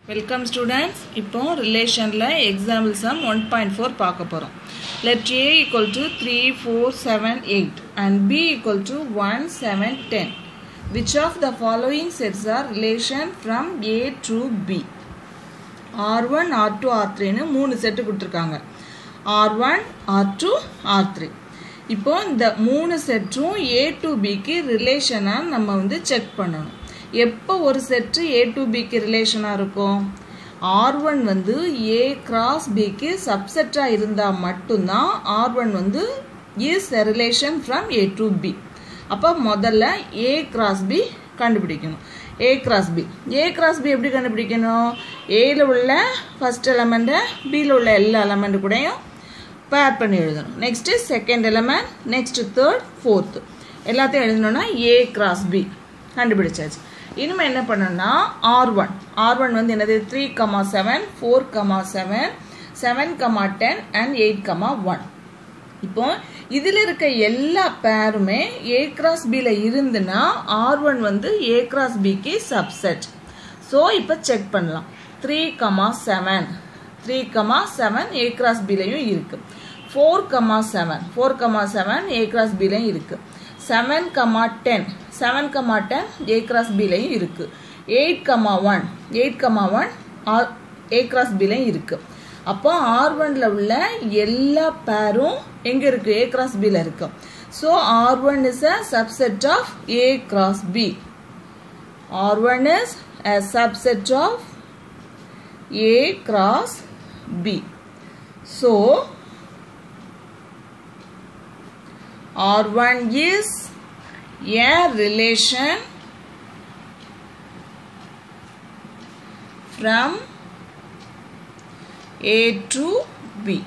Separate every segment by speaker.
Speaker 1: Welcome students இப்போ ரிலேஷனில் example sum one point four பார்க்க போகிறோம் let A equal to three four seven eight and B equal to one seven ten which of the following sets are relation from A to B R one R two R த்ரீன்னு மூணு set கொடுத்துருக்காங்க R one R two R three இப்போ இந்த மூணு செட்டும் A to பிக்கு ரிலேஷனாக நம்ம வந்து check பண்ணணும் எப்போ ஒரு செட்டு ஏ டு பிக்கு ரிலேஷனாக இருக்கும் ஆர் ஒன் வந்து ஏ கிராஸ் பிக்கு சப்செட்டாக இருந்தால் மட்டும்தான் ஆர் ஒன் வந்து is a relation from A to B அப்போ முதல்ல ஏ கிராஸ் பி கண்டுபிடிக்கணும் A cross B A cross B எப்படி கண்டுபிடிக்கணும் ஏல உள்ள ஃபர்ஸ்ட் எலமெண்ட்டை பியில் உள்ள எல்லா எலமெண்ட் கூடயும் பேர் பண்ணி எழுதணும் next second element next third fourth எல்லாத்தையும் எழுதணும்னா ஏ கிராஸ் பி கண்டுபிடிச்சாச்சு இனிமேல் என்ன பண்ணணும்னா ஆர் ஒன் ஆர் ஒன் வந்து என்னது three comma seven four comma seven seven comma ten and eight comma one இப்போ இதில் இருக்க எல்லா பேருமே ஏ கிராஸ் பியில் இருந்துன்னா ஆர் ஒன் வந்து ஏ கிராஸ் பிக்கு சப்செட் ஸோ இப்போ செக் பண்ணலாம் three comma seven three comma seven A cross பிலையும் இருக்கு four comma seven four comma seven A cross பிலையும் இருக்கு seven comma ten seven comma ten A cross பிலையும் இருக்கு eight comma one eight comma one R A cross பிலையும் இருக்கு அப்போ R ஒன்ல உள்ள எல்லா பேரும் எங்க இருக்கு ஏ கிராஸ் பில இருக்கு so R one is a subset of A cross B R one is a subset of A cross B. So, R1 is a relation from A to B.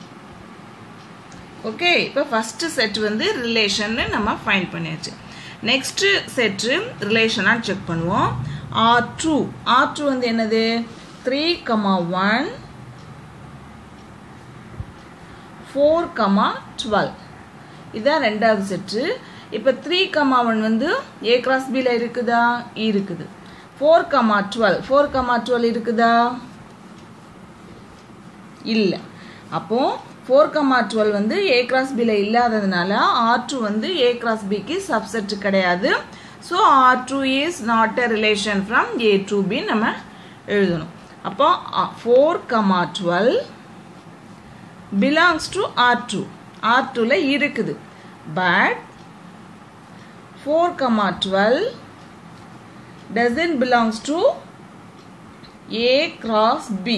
Speaker 1: Okay இப்போ first set வந்து ரிலேஷன்னு நம்ம fine பண்ணியாச்சு next set ரிலேஷனாக check பண்ணுவோம் R two R two வந்து என்னது three comma one four comma twelve இதான் ரெண்டாவது செட்டு இப்போ த்ரீ கமா ஒன் வந்து ஏ கிராஸ் பியில் இருக்குதா இருக்குது four comma twelve four comma twelve இருக்குதா இல்லை அப்போ ஃபோர் கமா டுவெல் வந்து ஏ கிராஸ் பியில் இல்லாததுனால ஆர் டூ வந்து ஏ கிராஸ் பிக்கு சப்செட் கிடையாது so R two is not a relation from A to B நம்ம எழுதணும் அப்போ four comma twelve belongs to R two R டூவில் இருக்குது but four comma twelve doesn't belongs to A cross B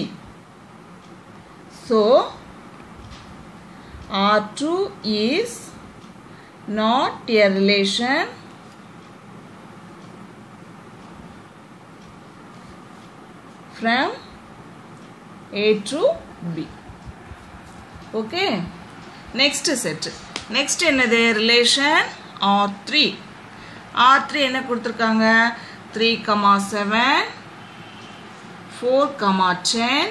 Speaker 1: so R2 is not a relation from A to B. Okay. Next set. Next என்னது relation R3. R3 என்ன கொடுத்துருக்காங்க three comma seven four comma ten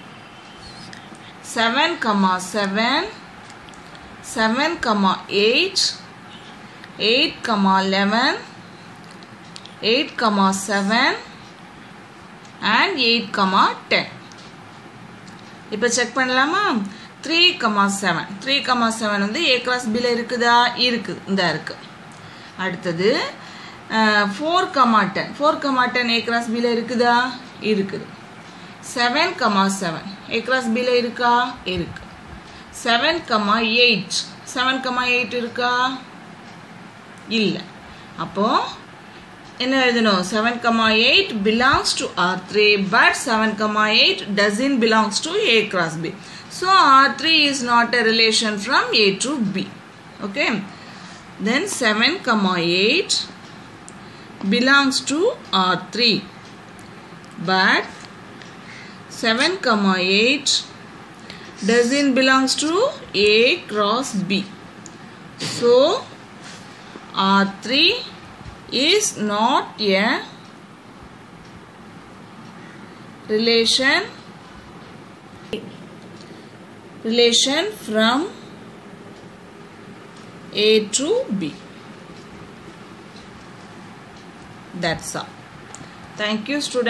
Speaker 1: seven comma seven seven comma eight eight comma eleven eight comma seven and eight comma ten இப்போ check பண்ணலாமா three comma seven three comma seven வந்து A cross பியில் இருக்குதா இருக்குது இந்த இருக்கு அடுத்தது four comma ten four comma ten A cross பியில் இருக்குதா இருக்குது seven comma seven A cross பியில் இருக்கா இருக்கு seven comma eight seven comma eight இருக்கா இல்லை அப்போ என்ன எழுதணும் seven comma eight belongs to R three but seven comma eight doesn't belongs to A cross B so R three is not a relation from A to B okay then seven comma eight belongs to R three but 7 comma 8 doesn't belongs to A cross B. So R3 is not a relation relation from A to B. That's all. Thank you students.